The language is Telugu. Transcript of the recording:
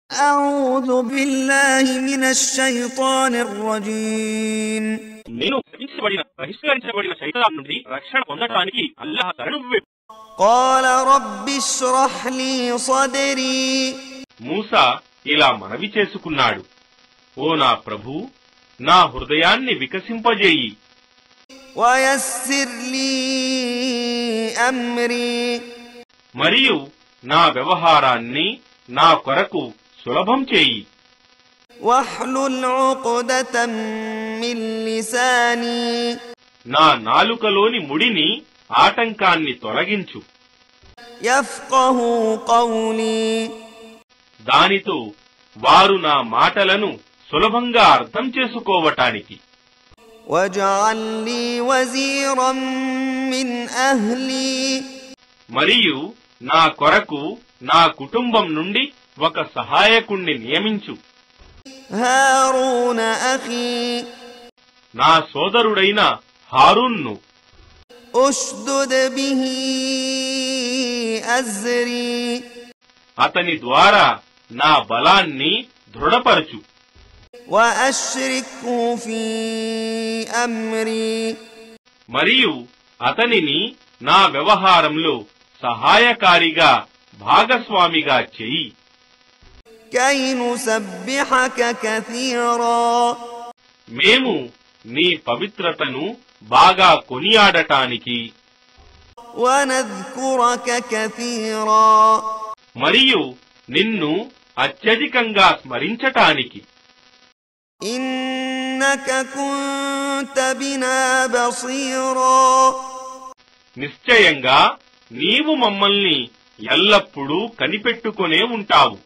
أعوذ بالله من الشيطان الرجيم నేను శపించబడిన బహిష్కరించబడిన శైతాన్ నుండి రక్షణ పొందటానికి అల్లాహ్ శరణు వేపు. قال رب اشرح لي صدري మూసా ఇలా మనవి చేసుకున్నాడు ఓ నా ప్రభూ నా హృదయాన్ని వికసింపజేయి ويسر لي أمري మరియు నా వ్యవహారాన్ని నా కొరకు సులభం చేయి واحلل عقدة من لساني నా నాలుకలోని ముడిని ఆటంకాన్ని తొలగించు يفقه قولي దానితో వారు నా మాటలను సులభంగా అర్థం చేసుకోవటానికి واجعل لي وزيرا من أهلي మరియు నా కొరకు నా కుటుంబం నుండి ఒక సహాయకుణ్ణి నియమించు هارون أخي నా సోదరుడైన హారూన్ను أشدد به أزري అతని ద్వారా నా బలాన్ని దృఢపరచు وأشركه في أمري మరియు అతనిని నా వ్యవహారంలో సహాయకారిగా భాగస్వామిగా చెయ్యి كي نسبحك كثيرا మేము నీ పవిత్రతను బాగా కొనియాడటానికి ونذكرك كثيرا మరియు నిన్ను అత్యధికంగా స్మరించటానికి إنك كنت بنا بصيرا నిశ్చయంగా నీవు మమ్మల్ని ఎల్లప్పుడూ కనిపెట్టుకునే ఉంటావు